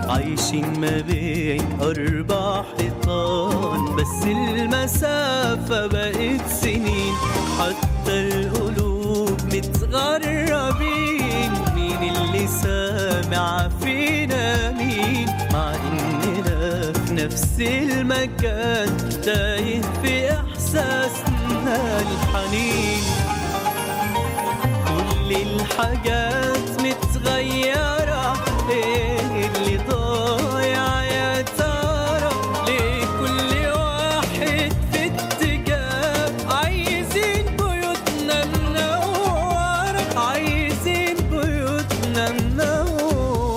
عايشين ما بين أربع حيطان بس المسافة بقت سنين حتى القلوب متغربين مين اللي سامع فينا مين مع إننا في نفس المكان تايه في إحساسنا الحنين كل الحاجات متغيرة ايه اللي ضايع يا ترى ليه كل واحد في اتجاه عايزين بيوتنا منورة عايزين بيوتنا منورة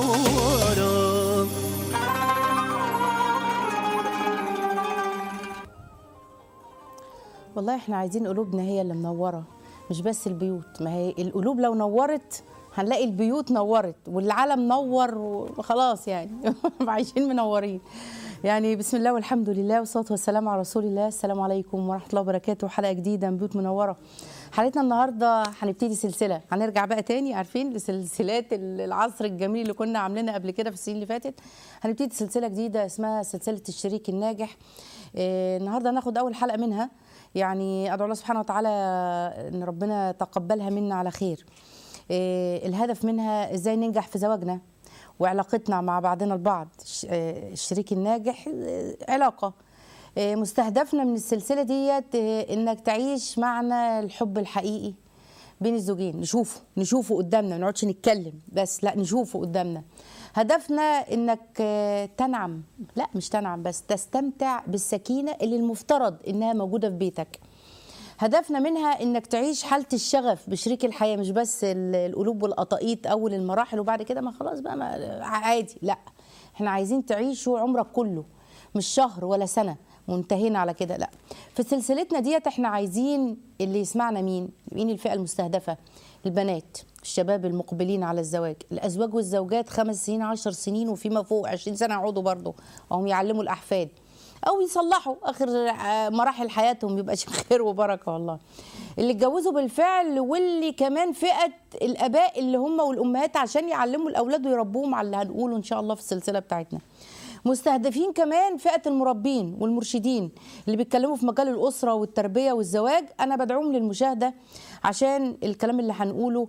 والله احنا عايزين قلوبنا هي اللي منوره مش بس البيوت ما هي القلوب لو نورت هنلاقي البيوت نورت والعالم نور وخلاص يعني عايشين منورين يعني بسم الله والحمد لله والصلاه والسلام على رسول الله السلام عليكم ورحمه الله وبركاته حلقه جديده من بيوت منوره حلقتنا النهارده هنبتدي سلسله هنرجع بقى تاني عارفين لسلسلات العصر الجميل اللي كنا عاملينها قبل كده في السنين اللي فاتت هنبتدي سلسله جديده اسمها سلسله الشريك الناجح آه، النهارده هناخد اول حلقه منها يعني ادعو الله سبحانه وتعالى ان ربنا يتقبلها منا على خير آه، الهدف منها ازاي ننجح في زواجنا وعلاقتنا مع بعضنا البعض ش- آه، الشريك الناجح آه، علاقه آه، مستهدفنا من السلسله ديت آه، انك تعيش معنا الحب الحقيقي بين الزوجين نشوفه نشوفه قدامنا ما نقعدش نتكلم بس لا نشوفه قدامنا هدفنا انك آه، تنعم لا مش تنعم بس تستمتع بالسكينه اللي المفترض انها موجوده في بيتك هدفنا منها انك تعيش حاله الشغف بشريك الحياه مش بس ال- القلوب والقطاقيط اول المراحل وبعد كده ما خلاص بقى ما عادي لا احنا عايزين تعيشوا عمرك كله مش شهر ولا سنه منتهين على كده لا في سلسلتنا ديت احنا عايزين اللي يسمعنا مين مين الفئه المستهدفه البنات الشباب المقبلين على الزواج الازواج والزوجات خمس سنين عشر سنين وفيما فوق عشرين سنه يقعدوا برضه وهم يعلموا الاحفاد او يصلحوا اخر آه، مراحل حياتهم يبقى شيء خير وبركه والله اللي اتجوزوا بالفعل واللي كمان فئه الاباء اللي هم والامهات عشان يعلموا الاولاد ويربوهم على اللي هنقوله ان شاء الله في السلسله بتاعتنا مستهدفين كمان فئه المربين والمرشدين اللي بيتكلموا في مجال الاسره والتربيه والزواج انا بدعوهم للمشاهده عشان الكلام اللي هنقوله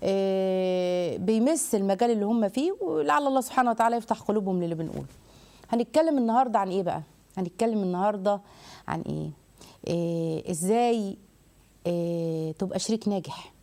آه، بيمس المجال اللي هم فيه ولعل الله سبحانه وتعالى يفتح قلوبهم للي بنقوله هنتكلم النهارده عن ايه بقى هنتكلم النهارده عن ايه, إيه ازاي إيه تبقى شريك ناجح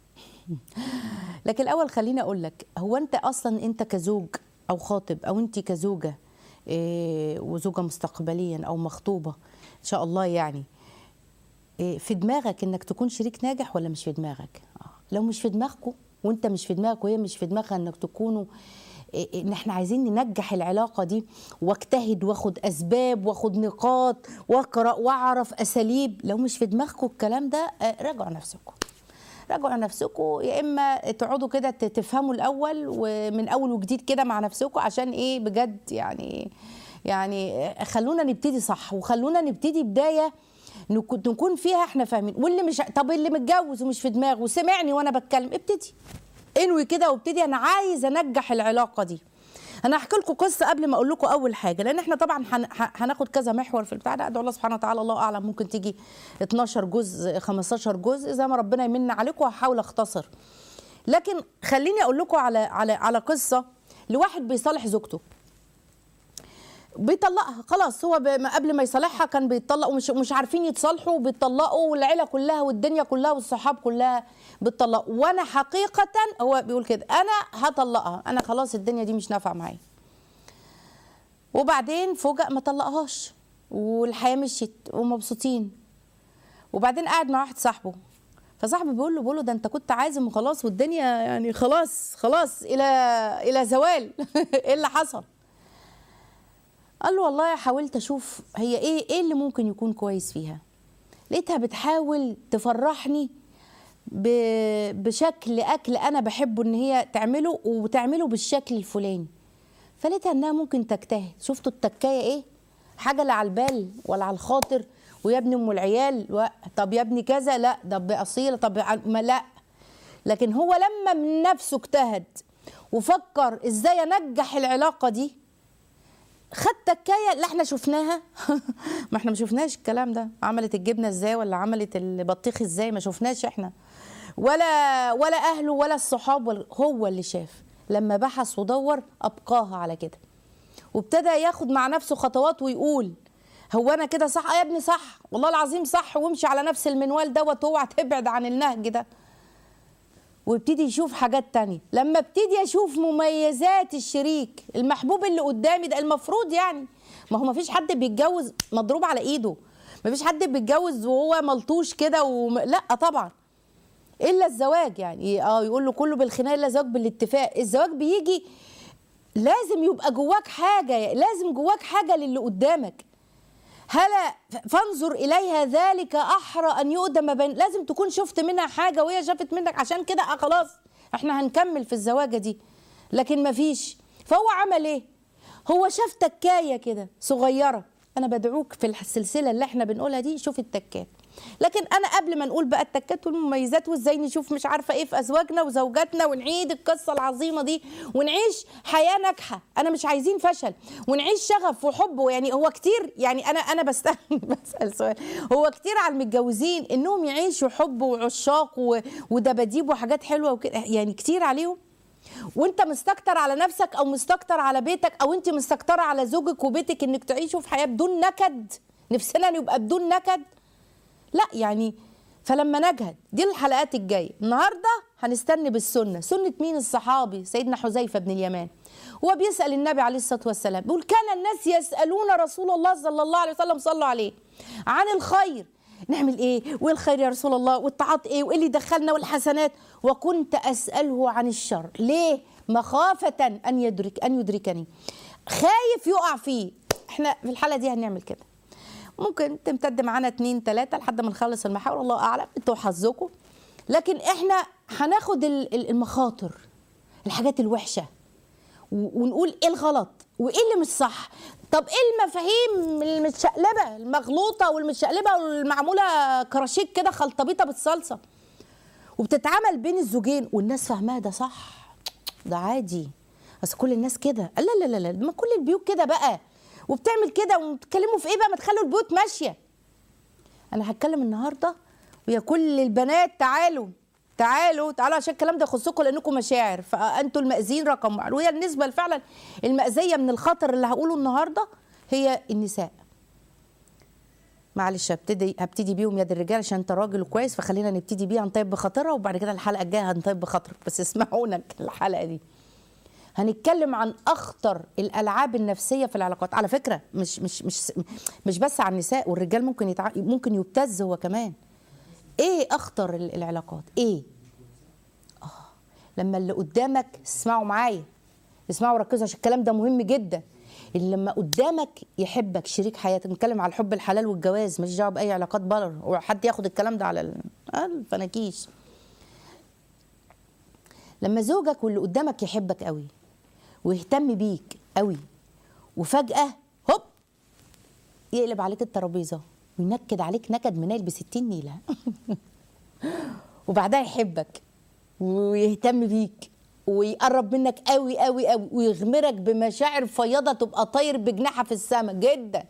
لكن الاول خليني اقول لك هو انت اصلا انت كزوج او خاطب او انت كزوجه إيه وزوجه مستقبليا او مخطوبه ان شاء الله يعني إيه في دماغك انك تكون شريك ناجح ولا مش في دماغك آه. لو مش في دماغكم وانت مش في دماغك وهي مش في دماغها انك تكونوا إيه ان احنا عايزين ننجح العلاقه دي واجتهد واخد اسباب واخد نقاط واقرا واعرف اساليب لو مش في دماغكم الكلام ده آه، راجعوا نفسكم راجعوا نفسكم يا اما تقعدوا كده ت- تفهموا الاول ومن اول وجديد كده مع نفسكم عشان ايه بجد يعني يعني خلونا نبتدي صح وخلونا نبتدي بدايه نكون نكون فيها احنا فاهمين واللي مش طب اللي متجوز ومش في دماغه وسمعني وانا بتكلم ابتدي انوي كده وابتدي انا عايز انجح العلاقه دي انا هحكي لكم قصه قبل ما اقول لكم اول حاجه لان احنا طبعا هن- ه- هناخد كذا محور في البتاع ده ادعو الله سبحانه وتعالى الله اعلم ممكن تيجي 12 جزء 15 جزء زي ما ربنا يمن عليكم هحاول اختصر لكن خليني اقول لكم على على على قصه لواحد بيصالح زوجته بيطلقها خلاص هو ب- ما قبل ما يصالحها كان بيطلق ومش مش عارفين يتصالحوا وبيطلقوا والعيله كلها والدنيا كلها والصحاب كلها بتطلقوا وانا حقيقه هو بيقول كده انا هطلقها انا خلاص الدنيا دي مش نافعه معايا وبعدين فوجئ ما طلقهاش والحياه مشيت ومبسوطين وبعدين قاعد مع واحد صاحبه فصاحبه بيقول له بيقول له ده انت كنت عازم وخلاص والدنيا يعني خلاص خلاص الى الى زوال ايه اللي حصل قال له والله حاولت اشوف هي ايه ايه اللي ممكن يكون كويس فيها لقيتها بتحاول تفرحني ب- بشكل اكل انا بحبه ان هي تعمله وتعمله بالشكل الفلاني فلقيتها انها ممكن تجتهد شفتوا التكايه ايه حاجه لا على البال ولا على الخاطر ويا ابني ام العيال و... طب يا ابني كذا لا ده باصيله طب ع- ما لا لكن هو لما من نفسه اجتهد وفكر ازاي انجح العلاقه دي خد تكايه لا احنا شفناها ما احنا ما شفناش الكلام ده عملت الجبنه ازاي ولا عملت البطيخ ازاي ما شفناش احنا ولا ولا اهله ولا الصحاب ولا هو اللي شاف لما بحث ودور ابقاها على كده وابتدى ياخد مع نفسه خطوات ويقول هو انا كده صح آه يا ابني صح والله العظيم صح وامشي على نفس المنوال دوت اوعى تبعد عن النهج ده ويبتدي يشوف حاجات تانية لما ابتدي اشوف مميزات الشريك المحبوب اللي قدامي ده المفروض يعني ما هو ما فيش حد بيتجوز مضروب على ايده ما فيش حد بيتجوز وهو ملطوش كده وم... لا طبعا الا الزواج يعني اه يقول له كله بالخناقه الا الزواج بالاتفاق الزواج بيجي لازم يبقى جواك حاجه لازم جواك حاجه للي قدامك هلا فانظر اليها ذلك احرى ان يؤدم بين لازم تكون شفت منها حاجه وهي شافت منك عشان كده آه خلاص احنا هنكمل في الزواجه دي لكن مفيش فهو عمل ايه هو شاف تكايه كده صغيره انا بدعوك في السلسله اللي احنا بنقولها دي شوف التكات لكن انا قبل ما نقول بقى التكات والمميزات وازاي نشوف مش عارفه ايه في ازواجنا وزوجاتنا ونعيد القصه العظيمه دي ونعيش حياه ناجحه انا مش عايزين فشل ونعيش شغف وحب يعني هو كتير يعني انا انا بسال بسال سؤال هو كتير على المتجوزين انهم يعيشوا حب وعشاق و- ودباديب وحاجات حلوه وكده يعني كتير عليهم وانت مستكتر على نفسك او مستكتر على بيتك او انت مستكتره على زوجك وبيتك انك تعيشوا في حياه بدون نكد نفسنا يبقى بدون نكد لا يعني فلما نجهد دي الحلقات الجايه النهارده هنستنى بالسنه سنه مين الصحابي سيدنا حذيفه بن اليمان هو بيسال النبي عليه الصلاه والسلام بيقول كان الناس يسالون رسول الله صلى الله عليه وسلم صلوا عليه عن الخير نعمل ايه وايه الخير يا رسول الله والطاعات ايه وايه اللي دخلنا والحسنات وكنت اساله عن الشر ليه مخافه ان يدرك ان يدركني خايف يقع فيه احنا في الحاله دي هنعمل كده ممكن تمتد معانا اتنين تلاتة لحد ما نخلص المحاور الله اعلم انتوا حظكم لكن احنا هناخد ال- ال- المخاطر الحاجات الوحشه و- ونقول ايه الغلط وايه اللي مش صح طب ايه المفاهيم المتشقلبه المغلوطه والمتشقلبه والمعموله كراشيك كده خلطبيطه بالصلصه وبتتعمل بين الزوجين والناس فاهماها ده صح ده عادي بس كل الناس كده لا لا لا لا ما كل البيوت كده بقى وبتعمل كده وبتتكلموا في ايه بقى ما تخلوا البيوت ماشيه انا هتكلم النهارده ويا كل البنات تعالوا تعالوا تعالوا عشان الكلام ده يخصكم لانكم مشاعر فانتوا المأذين رقم واحد وهي النسبه فعلا المأذيه من الخطر اللي هقوله النهارده هي النساء معلش هبتدي هبتدي بيهم يد الرجال عشان انت راجل كويس فخلينا نبتدي بيه هنطيب بخاطرها وبعد كده الحلقه الجايه هنطيب بخاطرك بس اسمعونا الحلقه دي هنتكلم عن اخطر الالعاب النفسيه في العلاقات على فكره مش مش مش مش بس على النساء والرجال ممكن يتع... ممكن يبتز هو كمان ايه اخطر ال- العلاقات ايه اه لما اللي قدامك اسمعوا معايا اسمعوا ركزوا عشان الكلام ده مهم جدا اللي لما قدامك يحبك شريك حياتك نتكلم على الحب الحلال والجواز مش دعوه باي علاقات بره وحد ياخد الكلام ده على ال- آه، الفناكيش لما زوجك واللي قدامك يحبك قوي ويهتم بيك قوي وفجأة هوب يقلب عليك الترابيزة وينكد عليك نكد منيل بستين نيلة وبعدها يحبك ويهتم بيك ويقرب منك قوي قوي قوي ويغمرك بمشاعر فياضة تبقى طاير بجناحها في السماء جدا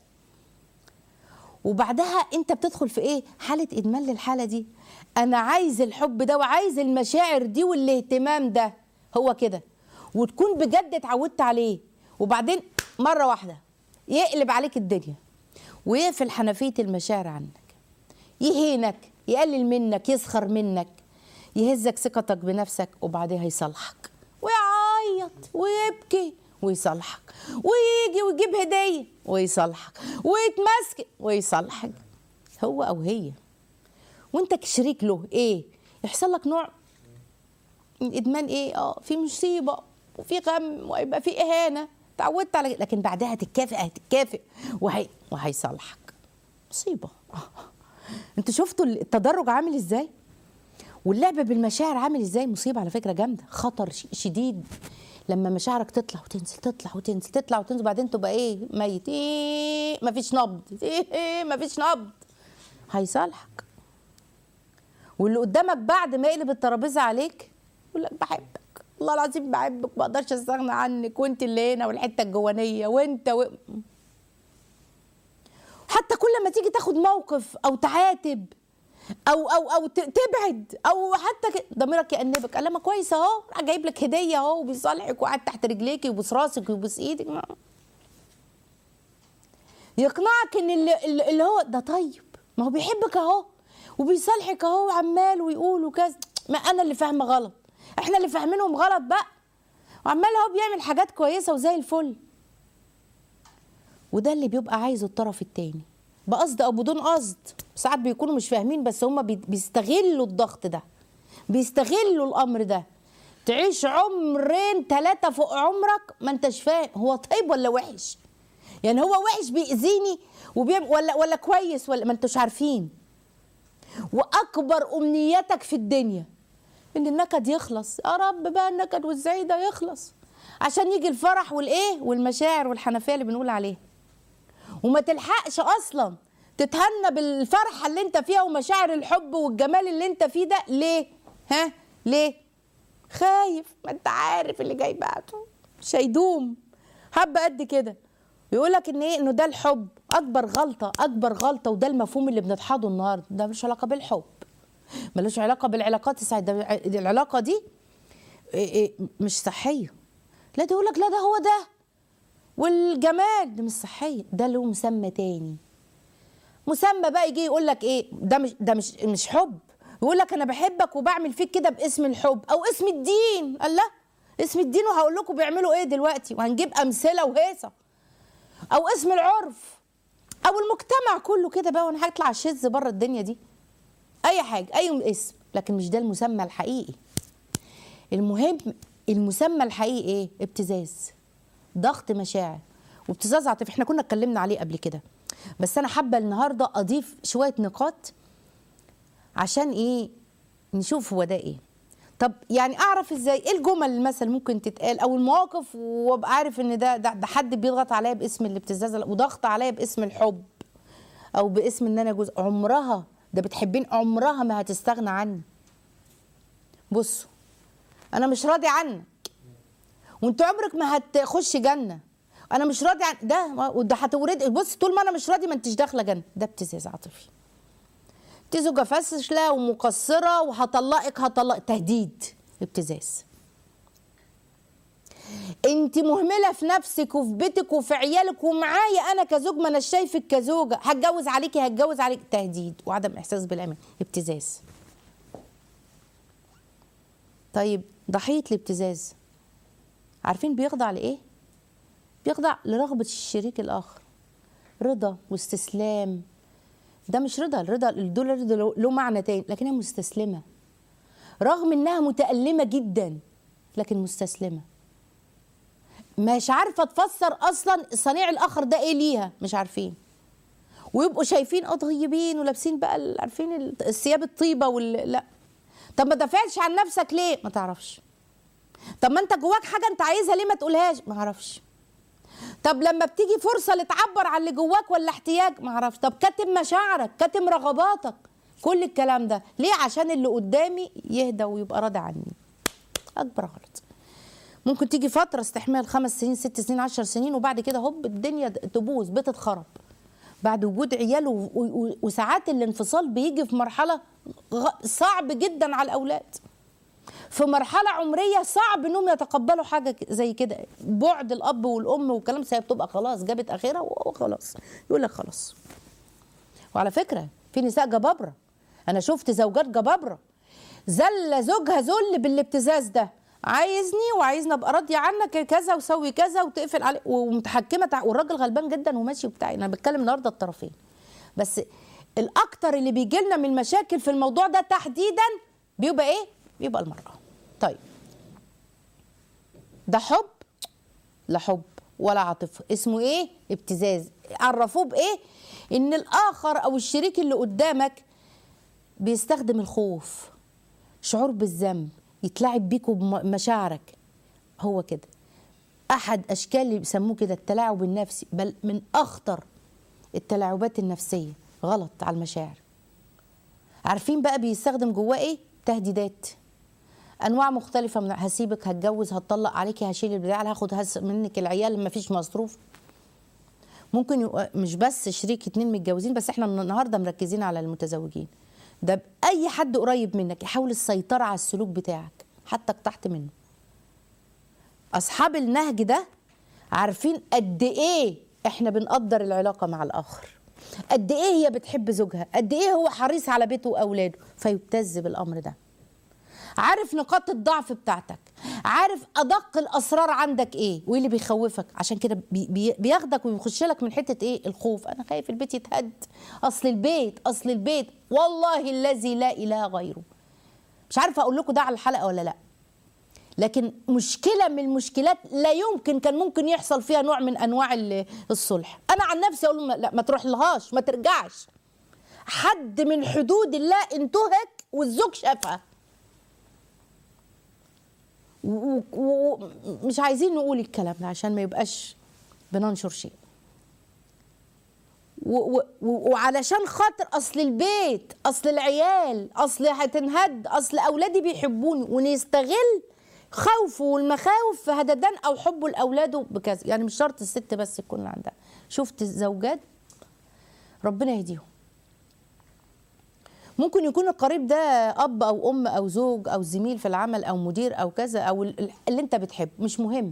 وبعدها انت بتدخل في ايه حالة ادمان للحالة دي انا عايز الحب ده وعايز المشاعر دي والاهتمام ده هو كده وتكون بجد اتعودت عليه وبعدين مرة واحدة يقلب عليك الدنيا ويقفل حنفية المشاعر عنك يهينك يقلل منك يسخر منك يهزك ثقتك بنفسك وبعدها يصالحك ويعيط ويبكي ويصالحك ويجي ويجيب هدية ويصالحك ويتمسك ويصالحك هو أو هي وانت شريك له ايه يحصل لك نوع من ادمان ايه اه في مصيبه وفي غم ويبقى في اهانه تعودت على لكن بعدها هتتكافئ هتتكافئ وهي وهيصالحك مصيبه انتوا شفتوا التدرج عامل ازاي واللعب بالمشاعر عامل ازاي مصيبه على فكره جامده خطر ش- شديد لما مشاعرك تطلع وتنزل تطلع وتنزل تطلع وتنزل بعدين تبقى ايه ميت ايه مفيش نبض ايه مفيش نبض هيصالحك واللي قدامك بعد ما يقلب الترابيزه عليك يقول لك بحبك والله العظيم بحبك ما اقدرش استغنى عنك وانت اللي هنا والحته الجوانيه وانت و... حتى كل ما تيجي تاخد موقف او تعاتب او او او ت- تبعد او حتى ك- ضميرك يأنبك قال لما كويس اهو راح جايب لك هديه اهو وبيصالحك وقاعد تحت رجليكي ويبوس راسك ويبوس ايدك ما. يقنعك ان اللي, اللي اللي هو ده طيب ما هو بيحبك اهو وبيصالحك اهو وعمال ويقول وكذا ما انا اللي فاهمه غلط احنا اللي فاهمينهم غلط بقى وعمال اهو بيعمل حاجات كويسه وزي الفل وده اللي بيبقى عايزه الطرف التاني بقصد او بدون قصد ساعات بيكونوا مش فاهمين بس هم بيستغلوا الضغط ده بيستغلوا الامر ده تعيش عمرين ثلاثة فوق عمرك ما انتش فاهم هو طيب ولا وحش يعني هو وحش بيأذيني وبيعمل ولا ولا كويس ولا ما انتوش عارفين واكبر امنياتك في الدنيا ان النكد يخلص يا رب بقى النكد والزعيق ده يخلص عشان يجي الفرح والايه والمشاعر والحنفيه اللي بنقول عليها وما تلحقش اصلا تتهنى بالفرحه اللي انت فيها ومشاعر الحب والجمال اللي انت فيه ده ليه ها ليه خايف ما انت عارف اللي جاي بعده مش هيدوم حبه قد كده بيقول لك ان ايه انه ده الحب اكبر غلطه اكبر غلطه وده المفهوم اللي بنضحضه النهارده ده مش علاقه بالحب ملوش علاقه بالعلاقات السعيده ده العلاقه دي إيه إيه مش صحيه لا ده يقول لك لا ده هو ده والجمال ده مش صحيه ده له مسمى تاني مسمى بقى يجي يقول لك ايه ده مش ده مش مش حب يقول لك انا بحبك وبعمل فيك كده باسم الحب او اسم الدين الله اسم الدين وهقول لكم بيعملوا ايه دلوقتي وهنجيب امثله وهيصه او اسم العرف او المجتمع كله كده بقى وانا هطلع شذ بره الدنيا دي اي حاجه اي اسم لكن مش ده المسمى الحقيقي المهم المسمى الحقيقي ايه ابتزاز ضغط مشاعر وابتزاز عاطفي احنا كنا اتكلمنا عليه قبل كده بس انا حابه النهارده اضيف شويه نقاط عشان ايه نشوف هو ده ايه طب يعني اعرف ازاي ايه الجمل مثلا ممكن تتقال او المواقف وابقى عارف ان ده ده, ده حد بيضغط عليا باسم الابتزاز وضغط عليا باسم الحب او باسم ان انا جزء عمرها ده بتحبين عمرها ما هتستغنى عني بصوا انا مش راضي عنك وانت عمرك ما هتخش جنه انا مش راضي عن ده وده هتورد بص طول ما انا مش راضي ما انتش داخله جنه ده ابتزاز عاطفي انت زوجه فاشله ومقصره وهطلقك هطلق تهديد ابتزاز انت مهمله في نفسك وفي بيتك وفي عيالك ومعايا انا كزوج ما انا شايفك كزوجه هتجوز عليكي هتجوز عليك تهديد وعدم احساس بالامان ابتزاز طيب ضحيه الابتزاز عارفين بيخضع لايه بيخضع لرغبه الشريك الاخر رضا واستسلام ده مش رضا الرضا دول رضا له معنى تاني لكنها مستسلمه رغم انها متألمه جدا لكن مستسلمه مش عارفه تفسر اصلا صنيع الاخر ده ايه ليها مش عارفين ويبقوا شايفين اه طيبين ولابسين بقى عارفين الثياب الطيبه وال لا طب ما دافعتش عن نفسك ليه ما تعرفش طب ما انت جواك حاجه انت عايزها ليه ما تقولهاش ما اعرفش طب لما بتيجي فرصه لتعبر عن اللي جواك ولا احتياج ما اعرفش طب كاتم مشاعرك كاتم رغباتك كل الكلام ده ليه عشان اللي قدامي يهدى ويبقى راضي عني اكبر غلط ممكن تيجي فتره استحمال خمس سنين ست سنين عشر سنين وبعد كده هوب الدنيا تبوظ بتتخرب بعد وجود عيال وساعات الانفصال بيجي في مرحله صعب جدا على الاولاد في مرحلة عمرية صعب انهم يتقبلوا حاجة زي كده بعد الاب والام والكلام ساعات بتبقى خلاص جابت اخرها وخلاص يقول لك خلاص وعلى فكرة في نساء جبابرة انا شفت زوجات جبابرة زل زوجها ذل بالابتزاز ده عايزني وعايزني ابقى راضيه عنك كذا وسوي كذا وتقفل عليه ومتحكمه والراجل غلبان جدا وماشي وبتاع انا بتكلم النهارده الطرفين بس الاكتر اللي بيجي لنا من المشاكل في الموضوع ده تحديدا بيبقى ايه بيبقى المراه طيب ده حب لا حب ولا عاطفه اسمه ايه ابتزاز عرفوه بايه ان الاخر او الشريك اللي قدامك بيستخدم الخوف شعور بالذنب يتلاعب بيك وبمشاعرك هو كده احد اشكال اللي بيسموه كده التلاعب النفسي بل من اخطر التلاعبات النفسيه غلط على المشاعر عارفين بقى بيستخدم جواه ايه تهديدات انواع مختلفه من هسيبك هتجوز هتطلق عليكي هشيل البتاع هاخد هس منك العيال ما فيش مصروف ممكن يبقى مش بس شريك اتنين متجوزين بس احنا النهارده مركزين على المتزوجين ده اي حد قريب منك يحاول السيطره على السلوك بتاعك حتى تحت منه اصحاب النهج ده عارفين قد ايه احنا بنقدر العلاقه مع الاخر قد ايه هي بتحب زوجها قد ايه هو حريص على بيته واولاده فيبتز بالامر ده عارف نقاط الضعف بتاعتك عارف ادق الاسرار عندك ايه وايه اللي بيخوفك عشان كده بي بي بياخدك ويخش لك من حته ايه الخوف انا خايف البيت يتهد اصل البيت اصل البيت والله الذي لا اله غيره مش عارفه اقول لكم ده على الحلقه ولا لا لكن مشكله من المشكلات لا يمكن كان ممكن يحصل فيها نوع من انواع ال- الصلح انا عن نفسي اقول ما- لا ما تروح لهاش ما ترجعش حد من حدود الله انتهك والزوج شافها ومش عايزين نقول الكلام ده عشان ما يبقاش بننشر شيء و- و- و- وعلشان خاطر اصل البيت اصل العيال اصل هتنهد اصل اولادي بيحبوني ونستغل خوفه والمخاوف في هددان او حبه لاولاده بكذا يعني مش شرط الست بس يكون عندها شفت الزوجات ربنا يهديهم ممكن يكون القريب ده اب او ام او زوج او زميل في العمل او مدير او كذا او ال- اللي انت بتحبه مش مهم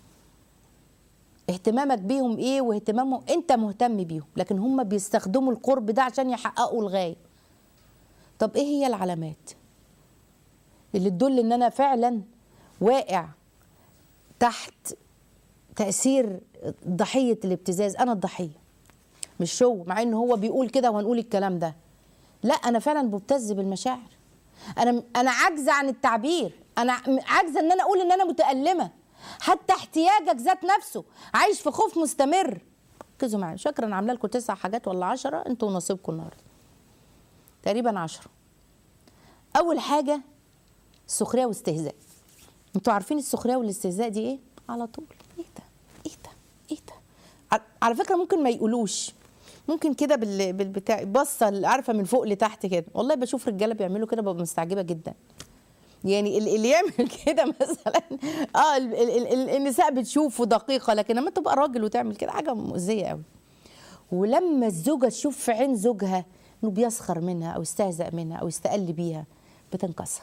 اهتمامك بيهم ايه واهتمامهم انت مهتم بيهم لكن هم بيستخدموا القرب ده عشان يحققوا الغايه طب ايه هي العلامات اللي تدل ان انا فعلا واقع تحت تاثير ضحيه الابتزاز انا الضحيه مش شو مع ان هو بيقول كده وهنقول الكلام ده لا انا فعلا مبتز بالمشاعر انا انا عاجزه عن التعبير انا عاجزه ان انا اقول ان انا متالمه حتى احتياجك ذات نفسه عايش في خوف مستمر ركزوا معايا شكرا انا عامله لكم تسع حاجات ولا عشرة انتوا نصيبكم النهارده تقريبا عشرة اول حاجه سخريه واستهزاء انتوا عارفين السخريه والاستهزاء دي ايه على طول ايه ده ايه ده ايه ده ع- على فكره ممكن ما يقولوش ممكن كده بال... بالبتاع بصه عارفه من فوق لتحت كده والله بشوف رجاله بيعملوا كده ببقى مستعجبه جدا يعني ال- اللي يعمل كده مثلا اه ال- ال- ال- ال- النساء بتشوفه دقيقه لكن لما تبقى راجل وتعمل كده حاجه مؤذيه قوي ولما الزوجه تشوف في عين زوجها انه بيسخر منها او يستهزأ منها او يستقل بيها بتنكسر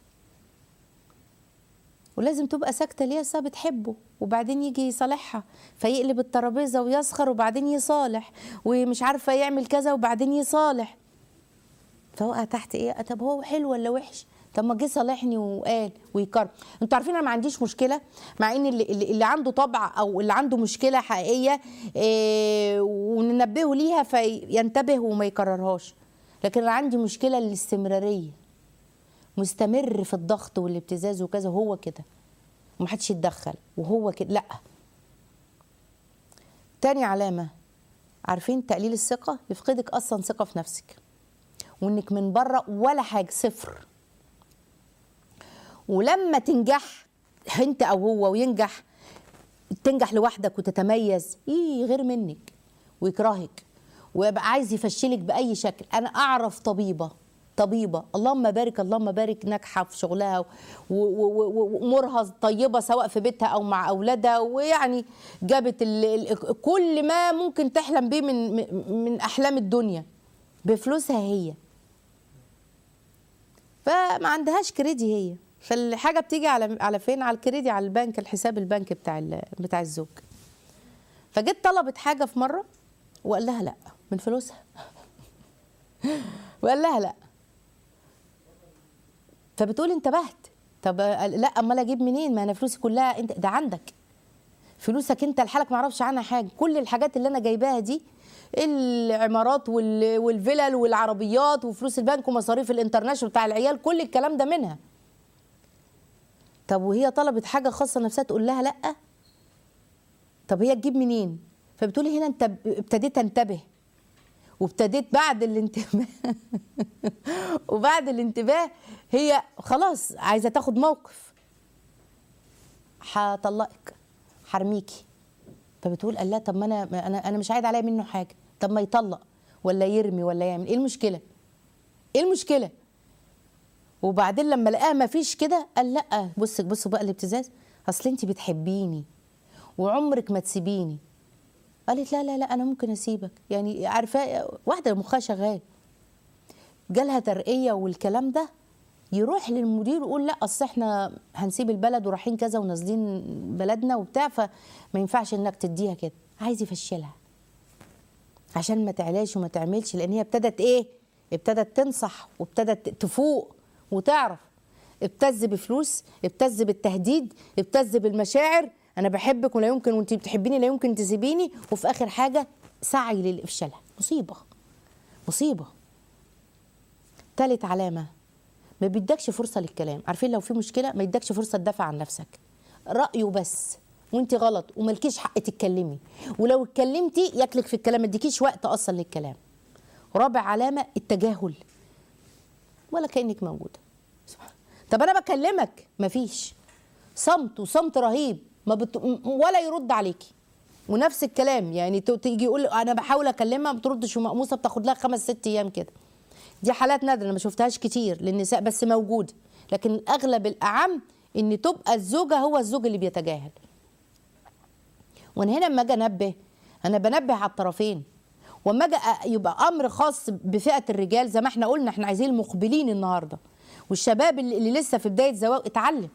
ولازم تبقى ساكته ليه أصل بتحبه وبعدين يجي يصالحها فيقلب الترابيزه ويسخر وبعدين يصالح ومش عارفه يعمل كذا وبعدين يصالح فوقع تحت ايه طب هو حلو ولا وحش طب ما جه صالحني وقال ويكرر انتوا عارفين انا ما عنديش مشكله مع ان اللي, اللي اللي عنده طبع او اللي عنده مشكله حقيقيه إيه وننبهه ليها فينتبه وما يكررهاش لكن انا عندي مشكله الاستمراريه مستمر في الضغط والابتزاز وكذا هو كده ومحدش يتدخل وهو كده لا تاني علامة عارفين تقليل الثقة يفقدك أصلا ثقة في نفسك وإنك من بره ولا حاجة صفر ولما تنجح انت او هو وينجح تنجح لوحدك وتتميز ايه غير منك ويكرهك ويبقى عايز يفشلك باي شكل انا اعرف طبيبه طبيبه اللهم بارك اللهم بارك ناجحه في شغلها و- و- و- وامورها طيبه سواء في بيتها او مع اولادها ويعني جابت ال ال كل ما ممكن تحلم بيه من من- من احلام الدنيا بفلوسها هي فما عندهاش كريدي هي فالحاجه بتيجي على على فين على الكريدي على البنك الحساب البنك بتاع ال- بتاع الزوج فجت طلبت حاجه في مره وقال لها لا من فلوسها وقال لها لا فبتقول انتبهت طب لا امال اجيب منين ما انا فلوسي كلها انت ده عندك فلوسك انت لحالك ما اعرفش عنها حاجه كل الحاجات اللي انا جايباها دي العمارات وال- والفلل والعربيات وفلوس البنك ومصاريف الانترناشونال بتاع العيال كل الكلام ده منها طب وهي طلبت حاجه خاصه نفسها تقول لها لا طب هي تجيب منين فبتقولي هنا انت ابتديت انتبه وابتديت بعد الانتباه وبعد الانتباه هي خلاص عايزه تاخد موقف هطلقك هرميكي فبتقول قال لا طب ما انا ما انا انا مش عايد عليا منه حاجه طب ما يطلق ولا يرمي ولا يعمل ايه المشكله ايه المشكله وبعدين لما لقاها ما فيش كده قال لا بص بصوا بقى الابتزاز اصل انت بتحبيني وعمرك ما تسيبيني قالت لا لا لا انا ممكن اسيبك يعني عارفه واحده مخها شغال جالها ترقيه والكلام ده يروح للمدير ويقول لا اصل احنا هنسيب البلد ورايحين كذا ونازلين بلدنا وبتاع فما ينفعش انك تديها كده عايز يفشلها عشان ما تعلاش وما تعملش لان هي ابتدت ايه ابتدت تنصح وابتدت تفوق وتعرف ابتز بفلوس ابتز بالتهديد ابتز بالمشاعر انا بحبك ولا يمكن وانت بتحبيني لا يمكن تسيبيني وفي اخر حاجه سعي للافشالها مصيبه مصيبه تالت علامه ما بيدكش فرصه للكلام عارفين لو في مشكله ما يدكش فرصه تدافع عن نفسك رايه بس وانت غلط وملكيش حق تتكلمي ولو اتكلمتي ياكلك في الكلام ما اديكيش وقت اصلا للكلام رابع علامه التجاهل ولا كانك موجوده طب انا بكلمك مفيش صمت وصمت رهيب ما بت... ولا يرد عليكي ونفس الكلام يعني ت- تيجي يقول انا بحاول اكلمها ما بتردش ومقموصه بتاخد لها خمس ست ايام كده دي حالات نادره انا ما شفتهاش كتير للنساء بس موجوده لكن اغلب الاعم ان تبقى الزوجه هو الزوج اللي بيتجاهل وانا هنا لما اجي انبه انا بنبه على الطرفين واما اجي أ- يبقى امر خاص بفئه الرجال زي ما احنا قلنا احنا عايزين المقبلين النهارده والشباب اللي, اللي لسه في بدايه زواج اتعلم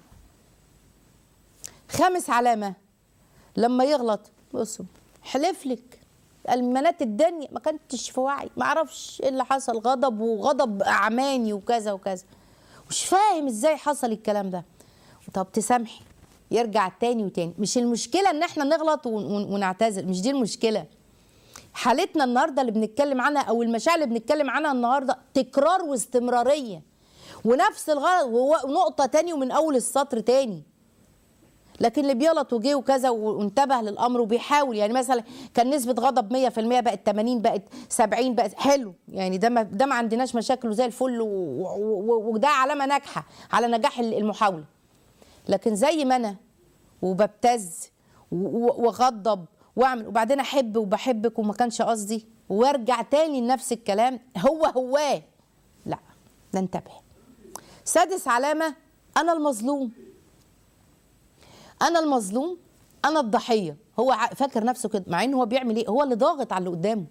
خامس علامه لما يغلط بصوا حلف لك المنات الدنيا ما كنتش في وعي ما اعرفش ايه اللي حصل غضب وغضب اعماني وكذا وكذا مش فاهم ازاي حصل الكلام ده طب تسامحي يرجع تاني وتاني مش المشكله ان احنا نغلط ون- ون- ونعتذر مش دي المشكله حالتنا النهارده اللي بنتكلم عنها او المشاعر اللي بنتكلم عنها النهارده تكرار واستمراريه ونفس الغلط وهو- ونقطه تاني ومن اول السطر تاني لكن اللي بيغلط وجه وكذا وانتبه للامر وبيحاول يعني مثلا كان نسبه غضب 100% بقت 80 بقت 70 بقت حلو يعني ده ما ده ما عندناش مشاكل وزي الفل و- و- و- وده علامه ناجحه على نجاح المحاوله لكن زي ما انا وببتز و- و- واغضب واعمل وبعدين احب وبحبك وما كانش قصدي وارجع تاني لنفس الكلام هو هواه لا ننتبه سادس علامه انا المظلوم انا المظلوم انا الضحيه هو ع- فاكر نفسه كده مع ان هو بيعمل ايه هو اللي ضاغط على اللي قدامه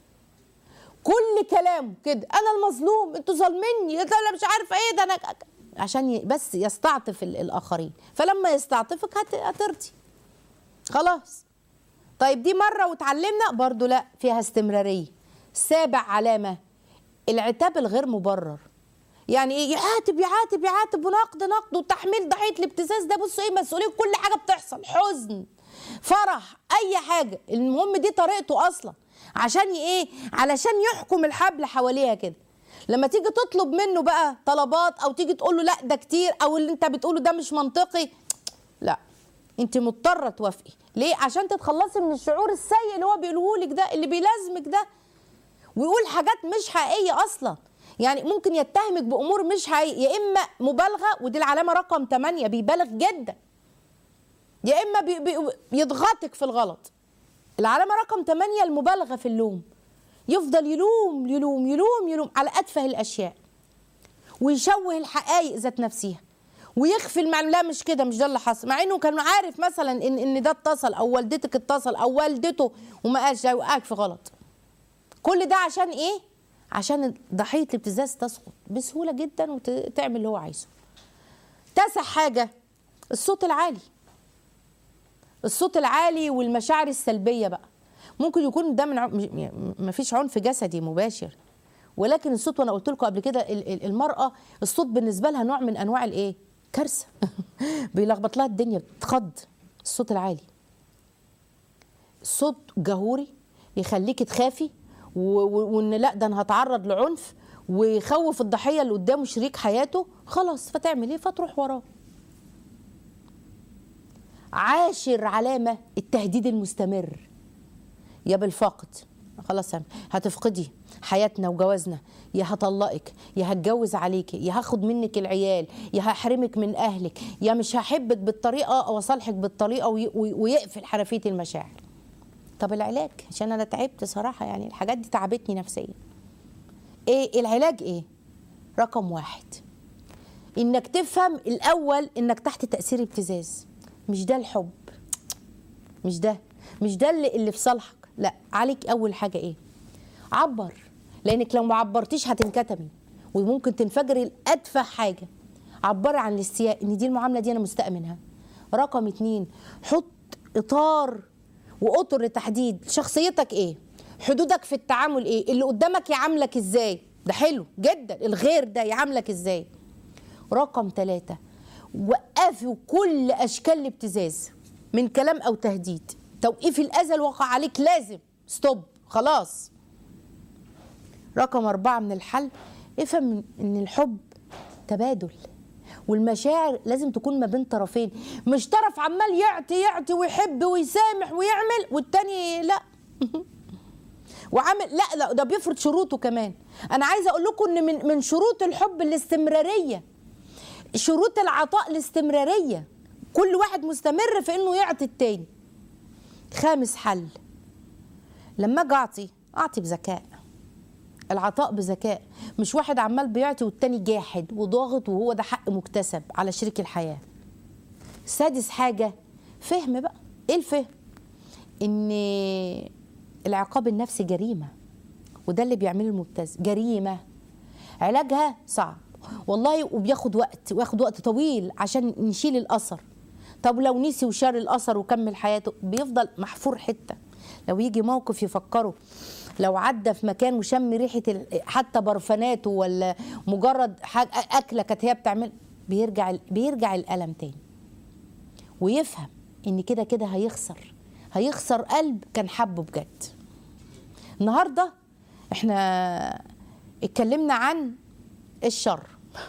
كل كلامه كده انا المظلوم انتوا ظالميني ده انا مش عارفه ايه ده انا ك- عشان ي- بس يستعطف ال- الاخرين فلما يستعطفك هت- هترضي خلاص طيب دي مره واتعلمنا برضو لا فيها استمراريه سابع علامه العتاب الغير مبرر يعني ايه يعاتب يعاتب يعاتب ونقد نقد وتحميل ضحيه الابتزاز ده بصوا ايه مسؤوليه كل حاجه بتحصل حزن فرح اي حاجه المهم دي طريقته اصلا عشان ي- ايه علشان يحكم الحبل حواليها كده لما تيجي تطلب منه بقى طلبات او تيجي تقول له لا ده كتير او اللي انت بتقوله ده مش منطقي لا انت مضطره توافقي ليه عشان تتخلصي من الشعور السيء اللي هو بيقوله لك ده اللي بيلازمك ده ويقول حاجات مش حقيقيه اصلا يعني ممكن يتهمك بامور مش حقيقيه يا اما مبالغه ودي العلامه رقم 8 بيبالغ جدا يا اما بي بي يضغطك في الغلط العلامه رقم 8 المبالغه في اللوم يفضل يلوم يلوم يلوم يلوم على اتفه الاشياء ويشوه الحقائق ذات نفسها ويخفي المعلومه لا مش كده مش ده اللي حصل مع انه كان عارف مثلا ان ان ده اتصل او والدتك اتصل او والدته وما قالش ده وقعك في غلط كل ده عشان ايه عشان ضحيه الابتزاز تسقط بسهوله جدا وتعمل اللي هو عايزه تاسع حاجه الصوت العالي الصوت العالي والمشاعر السلبيه بقى ممكن يكون ده من ع... ما فيش عنف جسدي مباشر ولكن الصوت وانا قلت لكم قبل كده ال- ال- المراه الصوت بالنسبه لها نوع من انواع الايه كارثه بيلخبط لها الدنيا بتخض الصوت العالي صوت جهوري يخليكي تخافي و- و- وان لا ده انا هتعرض لعنف ويخوف الضحيه اللي قدامه شريك حياته خلاص فتعمل ايه فتروح وراه عاشر علامه التهديد المستمر يا بالفقد خلاص يا هتفقدي حياتنا وجوازنا يا هطلقك يا هتجوز عليكي يا هاخد منك العيال يا هحرمك من اهلك يا مش هحبك بالطريقه او اصالحك بالطريقه وي- وي- ويقفل حنفيه المشاعر طب العلاج عشان انا تعبت صراحه يعني الحاجات دي تعبتني نفسيا ايه العلاج ايه رقم واحد انك تفهم الاول انك تحت تاثير ابتزاز مش ده الحب مش ده مش ده اللي, اللي في صالحك لا عليك اول حاجه ايه عبر لانك لو ما عبرتيش هتنكتمي وممكن تنفجري الادفع حاجه عبري عن الاستياء ان دي المعامله دي انا مستاء منها رقم اتنين حط اطار واطر لتحديد شخصيتك ايه حدودك في التعامل ايه اللي قدامك يعاملك ازاي ده حلو جدا الغير ده يعاملك ازاي رقم ثلاثة وقفوا كل أشكال الابتزاز من كلام أو تهديد توقيف الأذى الواقع عليك لازم ستوب خلاص رقم أربعة من الحل افهم إن الحب تبادل والمشاعر لازم تكون ما بين طرفين مش طرف عمال يعطي يعطي ويحب ويسامح ويعمل والتاني لا وعامل لا لا ده بيفرض شروطه كمان انا عايزه اقول لكم ان من من شروط الحب الاستمراريه شروط العطاء الاستمراريه كل واحد مستمر في انه يعطي التاني خامس حل لما اجي اعطي اعطي بذكاء العطاء بذكاء مش واحد عمال بيعطي والتاني جاحد وضاغط وهو ده حق مكتسب على شريك الحياه سادس حاجه فهم بقى ايه الفهم ان العقاب النفسي جريمه وده اللي بيعمله المبتز جريمه علاجها صعب والله وبياخد وقت وياخد وقت طويل عشان نشيل الاثر طب لو نسي وشال الاثر وكمل حياته بيفضل محفور حته لو يجي موقف يفكره لو عدى في مكان وشم ريحه ال- حتى برفاناته ولا مجرد حاجة اكله كانت هي بتعمل بيرجع بيرجع الالم تاني ويفهم ان كده كده هيخسر هيخسر قلب كان حبه بجد النهارده احنا اتكلمنا عن الشر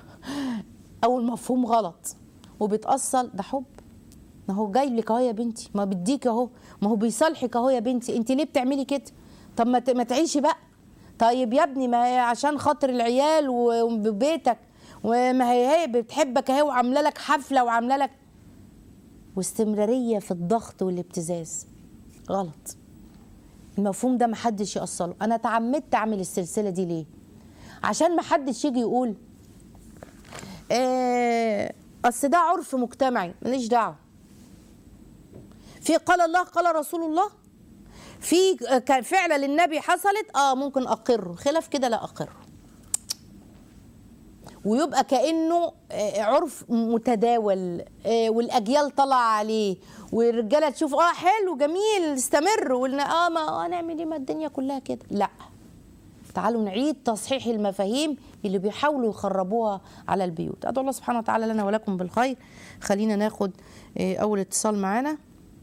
او المفهوم غلط وبتأصل ده حب ما هو جاي لك اهو يا بنتي ما بديك اهو ما هو بيصالحك اهو يا بنتي انت ليه بتعملي كده طب ما ت- ما تعيشي بقى طيب يا ابني ما هي عشان خاطر العيال و- وبيتك وما هي هي بتحبك اهي وعامله لك حفله وعامله لك واستمراريه في الضغط والابتزاز غلط المفهوم ده محدش يأصله انا تعمدت اعمل السلسله دي ليه عشان محدش يجي يقول آه، اصل ده عرف مجتمعي ماليش دعوه في قال الله قال رسول الله في آه، كان فعلا للنبي حصلت اه ممكن اقره خلاف كده لا اقره ويبقى كانه آه، عرف متداول آه، والاجيال طلع عليه والرجاله تشوف اه حلو جميل استمر والنا اه ما آه نعمل ايه ما الدنيا كلها كده لا تعالوا نعيد تصحيح المفاهيم اللي بيحاولوا يخربوها على البيوت ادعو الله سبحانه وتعالى لنا ولكم بالخير خلينا ناخد آه، اول اتصال معانا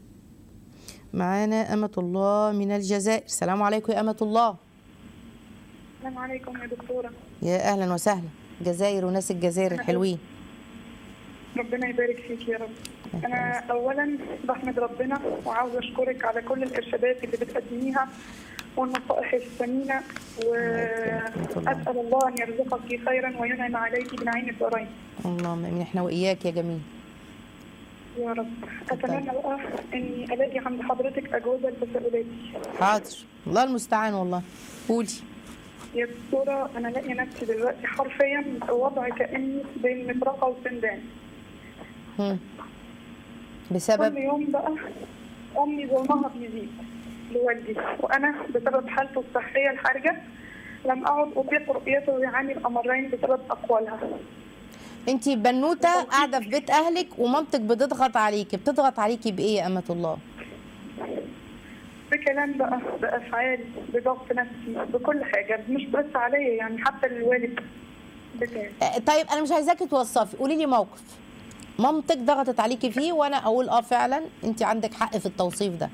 معانا أمة الله من الجزائر السلام عليكم يا أمة الله السلام عليكم يا دكتورة يا أهلا وسهلا جزائر وناس الجزائر الحلوين ربنا يبارك فيك يا رب أنا أولا بحمد ربنا وعاوزة أشكرك على كل الإرشادات اللي بتقدميها والنصائح الثمينة وأسأل الله أن يرزقك خيرا وينعم عليك بنعيم الدارين اللهم امين احنا واياك يا جميل يا رب أتمنى بقى إني ألاقي عند حضرتك أجوبة لتساؤلاتي حاضر الله المستعان والله قولي يا دكتورة أنا لاقي نفسي دلوقتي حرفيا في وضع كأني بين مطرقة وسندان هم. كل بسبب يوم بقى امي ظلمها بيزيد لوالدي وانا بسبب حالته الصحيه الحرجه لم اعد اطيق رؤيته ويعاني الامرين بسبب اقوالها انت بنوته قاعده في بيت اهلك ومامتك بتضغط عليكي بتضغط عليكي بايه يا امه الله بكلام بقى بافعال بضغط نفسي بكل حاجه مش بس عليا يعني حتى للوالد بتاعي آه، طيب انا مش عايزاكي توصفي قولي لي موقف مامتك ضغطت عليكي فيه وانا اقول اه فعلا انت عندك حق في التوصيف ده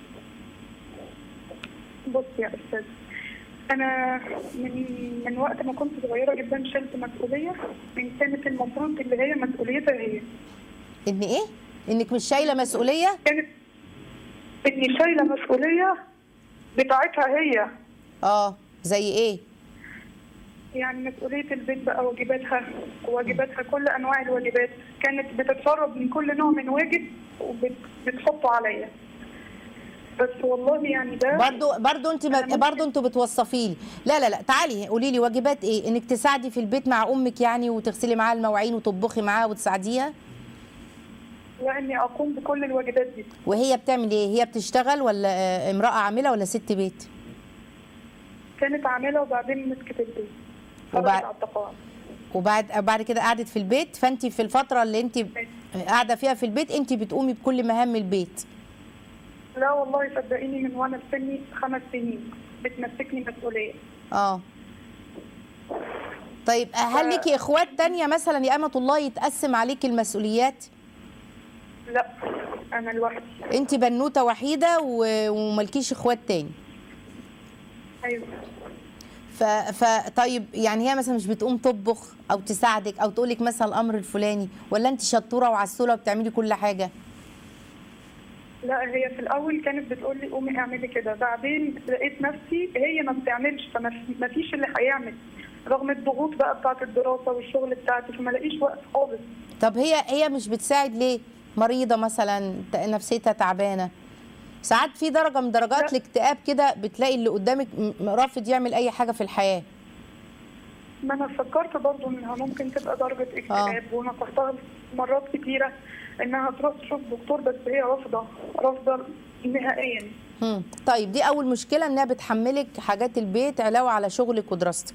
بص يا استاذ انا من من وقت ما كنت صغيره جدا شلت مسؤوليه من كانت المفروض اللي هي مسؤوليتها هي ان ايه انك مش شايله مسؤوليه كانت اني شايله مسؤوليه بتاعتها هي اه زي ايه يعني مسؤولية البيت بقى واجباتها واجباتها كل أنواع الواجبات كانت بتتفرض من كل نوع من واجب وبتحطه عليا بس والله يعني ده برضو برضو انت أنا ممكن- برضو انتوا بتوصفي لي لا لا لا تعالي قولي لي واجبات ايه انك تساعدي في البيت مع امك يعني وتغسلي معاها المواعين وتطبخي معاها وتساعديها لاني اقوم بكل الواجبات دي وهي بتعمل ايه هي بتشتغل ولا آه، امراه عامله ولا ست بيت كانت عامله وبعدين مسكت البيت وبعد- خرجت على التقاعد وبعد بعد كده قعدت في البيت فانت في الفتره اللي انت قاعده فيها في البيت انت بتقومي بكل مهام البيت لا والله صدقيني من وانا في سني خمس سنين بتمسكني مسؤوليه اه طيب هل ف- ليكي اخوات تانية مثلا يا امه الله يتقسم عليكي المسؤوليات لا انا لوحدي انت بنوته وحيده و- وملكيش اخوات تاني ايوه ف... ف طيب يعني هي مثلا مش بتقوم تطبخ او تساعدك او تقولك مثلا الامر الفلاني ولا انت شطوره وعسوله وبتعملي كل حاجه لا هي في الاول كانت بتقول لي قومي اعملي كده بعدين لقيت نفسي هي ما بتعملش فما في- ما فيش اللي هيعمل رغم الضغوط بقى بتاعت الدراسه والشغل بتاعتي فما لاقيش وقت خالص طب هي هي مش بتساعد ليه مريضه مثلا ت- نفسيتها تعبانه ساعات في درجه من درجات لا. الاكتئاب كده بتلاقي اللي قدامك م- رافض يعمل اي حاجه في الحياه ما انا فكرت برضو انها ممكن تبقى درجه اكتئاب ونصحتها مرات كتيره انها تروح تشوف دكتور بس هي رافضه رافضه نهائيا مم. طيب دي اول مشكله انها بتحملك حاجات البيت علاوه على شغلك ودراستك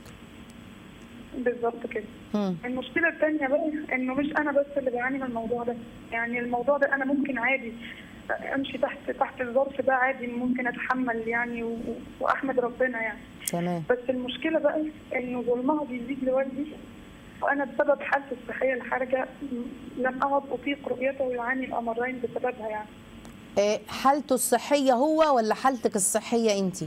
بالظبط كده مم. المشكله الثانيه بقى انه مش انا بس اللي بعاني من الموضوع ده يعني الموضوع ده انا ممكن عادي امشي تحت تحت الظرف ده عادي ممكن اتحمل يعني و- واحمد ربنا يعني تمام بس المشكله بقى انه ظلمها بيزيد لوالدي وانا بسبب حالتي الصحيه الحرجه لم اعد اطيق رؤيته ويعاني الامرين بسببها يعني آه، حالته الصحيه هو ولا حالتك الصحيه انت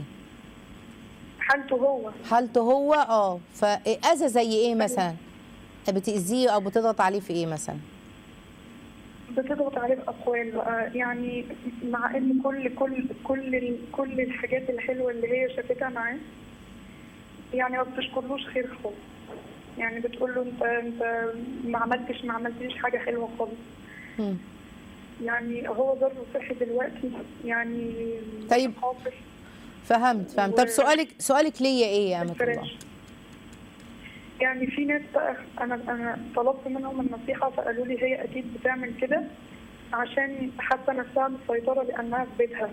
حالته هو حالته هو اه فاذى زي ايه مثلا بتاذيه او بتضغط عليه في ايه مثلا بتضغط عليه باقوال بقى يعني مع ان كل كل كل ال- كل الحاجات الحلوه اللي هي شافتها معاه يعني ما بتشكرلوش خير خالص يعني بتقول له انت انت ما عملتش ما عملتليش حاجه حلوه خالص مم. يعني هو ضربه صحي دلوقتي يعني طيب. حاصل فهمت فهمت طب و- سؤالك سؤالك ليا ايه يا امه الله الفراش. يعني في ناس بقى انا انا طلبت منهم النصيحه فقالوا لي هي اكيد بتعمل كده عشان حاسه نفسها بالسيطره لانها في بيتها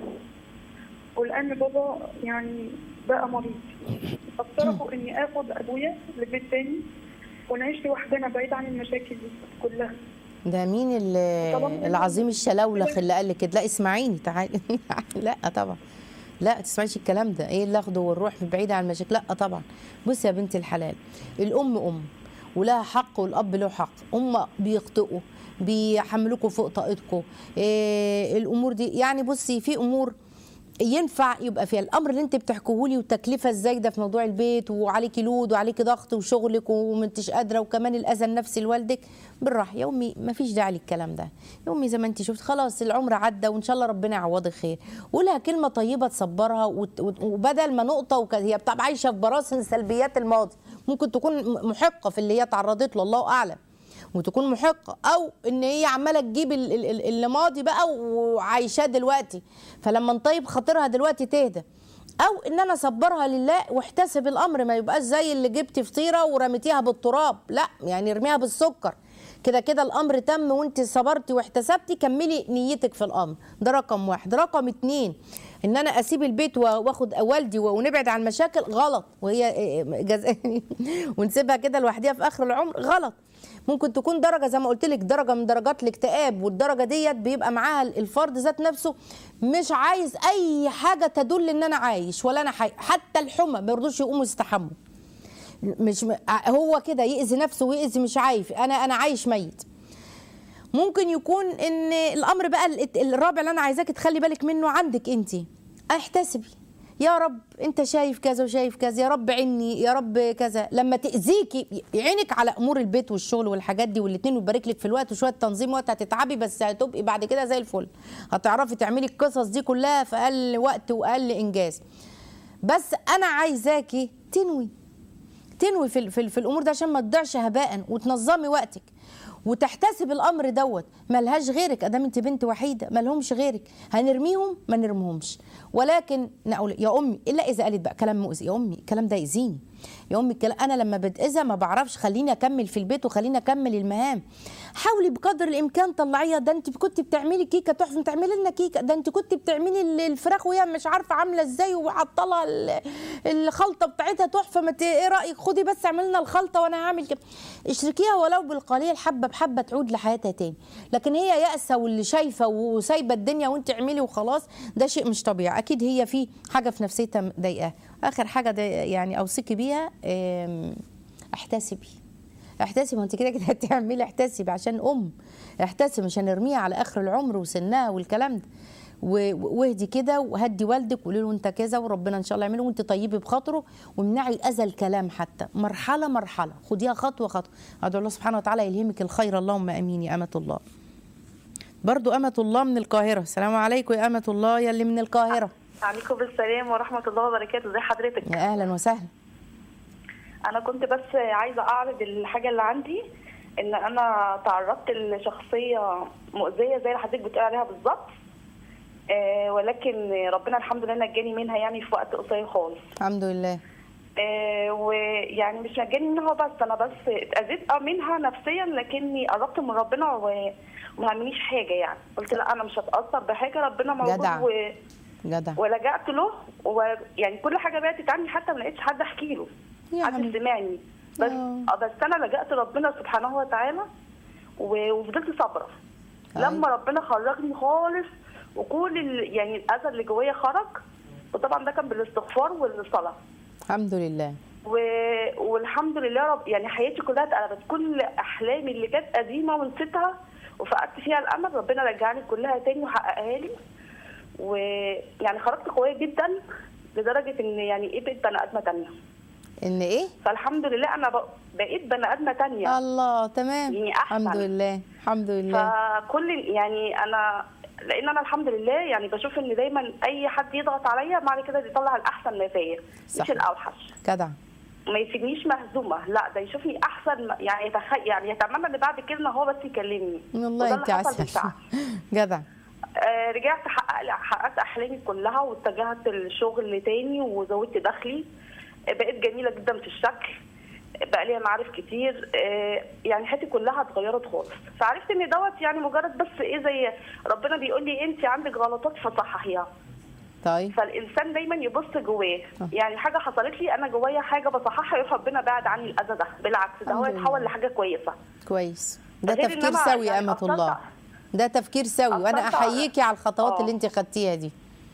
ولان بابا يعني بقى مريض فاقترحوا اني اخد ابويا لبيت تاني ونعيش لوحدنا بعيد عن المشاكل دي كلها ده مين ال- طبعاً. العظيم الشلولخ اللي قال لك كده لا اسمعيني تعالي لا طبعا لا ما تسمعيش الكلام ده ايه اللي اخده والروح بعيد عن المشاكل لا طبعا بصي يا بنت الحلال الام ام ولها حق والاب له حق هم بيخطئوا بيحملوكوا فوق طاقتكم إيه الامور دي يعني بصي في امور ينفع يبقى فيها الامر اللي انت بتحكيه لي والتكلفه الزايده في موضوع البيت وعليكي لود وعليكي ضغط وشغلك وما انتش قادره وكمان الاذى النفسي لوالدك بالراحه يا امي ما فيش داعي للكلام ده يا امي زي ما انت شفت خلاص العمر عدى وان شاء الله ربنا يعوضك خير قولها كلمه طيبه تصبرها وت- وت- وبدل ما نقطه وك... هي بتبقى عايشه في براثن سلبيات الماضي ممكن تكون م- محقه في اللي هي تعرضت له الله اعلم وتكون محقه او ان هي عماله تجيب ال- ال- ال- اللي ماضي بقى وعايشاه دلوقتي فلما نطيب خاطرها دلوقتي تهدى او ان انا اصبرها لله واحتسب الامر ما يبقاش زي اللي جبتي فطيره ورميتيها بالتراب لا يعني ارميها بالسكر كده كده الامر تم وانت صبرتي واحتسبتي كملي نيتك في الامر ده رقم واحد رقم اتنين ان انا اسيب البيت و- واخد والدي ونبعد عن المشاكل غلط وهي جز... ونسيبها كده لوحديها في اخر العمر غلط ممكن تكون درجه زي ما قلت لك درجه من درجات الاكتئاب والدرجه ديت بيبقى معاها الفرد ذات نفسه مش عايز اي حاجه تدل ان انا عايش ولا انا حي حتى الحمى ما يرضوش يقوموا يستحموا مش م... هو كده يأذي نفسه ويأذي مش عايف انا انا عايش ميت ممكن يكون ان الامر بقى ال- الرابع اللي انا عايزاك تخلي بالك منه عندك انت احتسبي يا رب انت شايف كذا وشايف كذا يا رب عيني يا رب كذا لما تاذيكي يعينك على امور البيت والشغل والحاجات دي والاثنين ويبارك لك في الوقت وشويه تنظيم وقت هتتعبي بس هتبقي بعد كده زي الفل هتعرفي تعملي القصص دي كلها في اقل وقت واقل انجاز بس انا عايزاكي تنوي تنوي في, ال- في, ال- في الامور ده عشان ما تضيعش هباء وتنظمي وقتك وتحتسب الامر دوت ملهاش غيرك ادام انت بنت وحيده مالهمش غيرك هنرميهم ما نرميهمش ولكن نقول يا امي الا اذا قالت بقى كلام مؤذي يا امي الكلام ده يأذيني يا امي الكلام انا لما بتاذى ما بعرفش خليني اكمل في البيت وخليني اكمل المهام حاولي بقدر الامكان طلعيها ده انت كنت بتعملي كيكه تحفه تعملي لنا كيكه ده انت كنت بتعملي ال- الفراخ وهي مش عارفه عامله ازاي وحاطه ال- الخلطه بتاعتها تحفه ما ت- ايه رايك خدي بس اعملي لنا الخلطه وانا هعمل كده اشركيها ولو بالقليل حبه بحبه تعود لحياتها تاني لكن هي يائسه واللي شايفه وسايبه الدنيا وانت اعملي وخلاص ده شيء مش طبيعي اكيد هي في حاجه في نفسيتها مضايقاها اخر حاجه ده يعني اوصيكي بيها ام، احتسبي احتسبي ما انت كده كده هتعملي احتسبي عشان ام احتسبي مش هنرميها على اخر العمر وسنها والكلام ده و- و- واهدي كده وهدي والدك وقولي له انت كذا وربنا ان شاء الله يعمله وانت طيبي بخاطره وامنعي اذى الكلام حتى مرحله مرحله خديها خطوه خطوه ادعو الله سبحانه وتعالى يلهمك الخير اللهم امين يا امه الله برضو أمة الله من القاهرة السلام عليكم يا أمة الله يا اللي من القاهرة عليكم السلام ورحمة الله وبركاته ازي حضرتك يا أهلا وسهلا أنا كنت بس عايزة أعرض الحاجة اللي عندي إن أنا تعرضت لشخصية مؤذية زي اللي حضرتك بتقول عليها بالظبط آه ولكن ربنا الحمد لله نجاني منها يعني في وقت قصير خالص الحمد لله آه ويعني مش نجاني منها بس أنا بس اتأذيت آه منها نفسيا لكني قربت من ربنا و- وما عمليش حاجة يعني قلت لا أنا مش هتأثر بحاجة ربنا موجود جدع. و... جدع ولجأت له ويعني كل حاجه بعدت عني حتى ما لقيتش حد احكي له يا حد عم. سمعني بس آه. آه، بس انا لجأت ربنا سبحانه وتعالى و- وفضلت صابره أيوة. لما ربنا خرجني خالص وكل ال- يعني الاذى اللي جوايا خرج وطبعا ده كان بالاستغفار والصلاه الحمد لله و... والحمد لله رب يعني حياتي كلها اتقلبت كل احلامي اللي كانت قديمه ونسيتها وفقدت فيها الامل ربنا رجعني كلها تاني وحققها لي ويعني خرجت قويه جدا لدرجه ان يعني ايه بقيت بني ادمه تانيه إن إيه فالحمد لله انا ب- بقيت بني ادمه تانيه الله تمام يعني أحسن. الحمد لله الحمد لله فكل يعني انا لان انا الحمد لله يعني بشوف ان دايما اي حد يضغط عليا بعد كده بيطلع الاحسن ما فيا صح. مش الاوحش جدع ما يسيبنيش مهزومه لا ده يشوفني احسن يعني يتخ... يعني يتمنى ان بعد كده إن هو بس يكلمني والله وده أنت اللي حصل عسل بالفعل. جدع آه رجعت حقق... حققت احلامي كلها واتجهت الشغل تاني وزودت دخلي آه بقيت جميله جدا في الشكل آه، بقى ليا معارف كتير آه يعني حياتي كلها اتغيرت خالص فعرفت ان دوت يعني مجرد بس ايه زي ربنا بيقول لي انت عندك غلطات فصححيها طيب فالانسان دايما يبص جواه آه. يعني حاجه حصلت لي انا جوايا حاجه بصححها يروح ربنا بعد عني الاذى ده بالعكس ده هو الحمد لله. يتحول لحاجه كويسه كويس ده غير إن تفكير أنا سوي يا يعني أمة أثرت- الله ده تفكير سوي وأنا أثرت على- أحييكي على الخطوات آه. اللي أنت خدتيها دي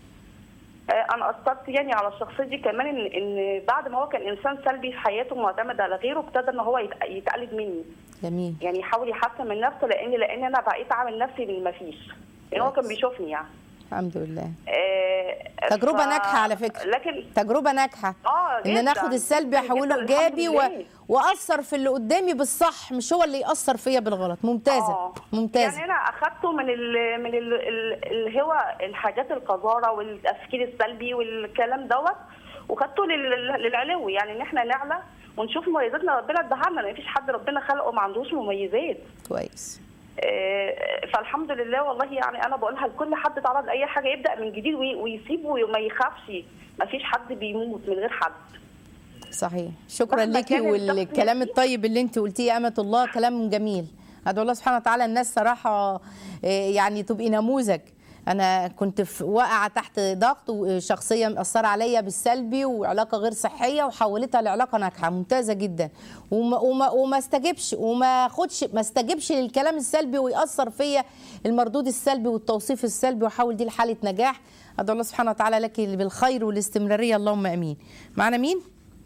آه، انا اثرت يعني على الشخصيه دي كمان ان ان بعد ما هو كان انسان سلبي في حياته معتمد على غيره ابتدى ان هو يت- يتقلد مني جميل يعني يحاول يحسن من نفسه لان لان انا بقيت عامل نفسي من ما فيش لان هو كان بيشوفني يعني الحمد لله آه، تجربة ناجحة على فكرة. لكن تجربة ناجحة آه، ان جداً، ناخد السلبي جداً، احوله جداً، ايجابي و... الحمد لله. واثر في اللي قدامي بالصح مش هو اللي ياثر فيا بالغلط ممتازه آه. ممتازه يعني انا اخدته من ال من ال ال اللي هو الحاجات القذاره والتفكير السلبي والكلام دوت وخدته لل- للعلو يعني ان احنا نعلى ونشوف مميزاتنا ربنا اداها لنا ما فيش حد ربنا خلقه ما عندوش مميزات كويس آه، فالحمد لله والله يعني انا بقولها لكل حد اتعرض لاي حاجه يبدا من جديد وي- ويسيب وما يخافش ما فيش حد بيموت من غير حد صحيح شكرا مهما ليكي كان الشخص والكلام نفسي. الطيب اللي انت قلتيه يا امه الله كلام جميل ادعو الله سبحانه وتعالى الناس صراحه إيه، يعني تبقي نموذج انا كنت في واقعه تحت ضغط وشخصيه مأثره عليا بالسلبي وعلاقه غير صحيه وحولتها لعلاقه ناجحه ممتازه جدا وما وما وما استجبش وما اخدش ما استجبش للكلام السلبي ويأثر فيا المردود السلبي والتوصيف السلبي واحول دي لحاله نجاح ادعو الله سبحانه وتعالى لك بالخير والاستمراريه اللهم امين معنا مين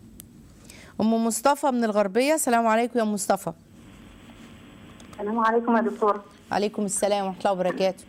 ام مصطفى من الغربيه السلام عليكم يا أم مصطفى السلام عليكم يا دكتورة عليكم السلام ورحمه الله وبركاته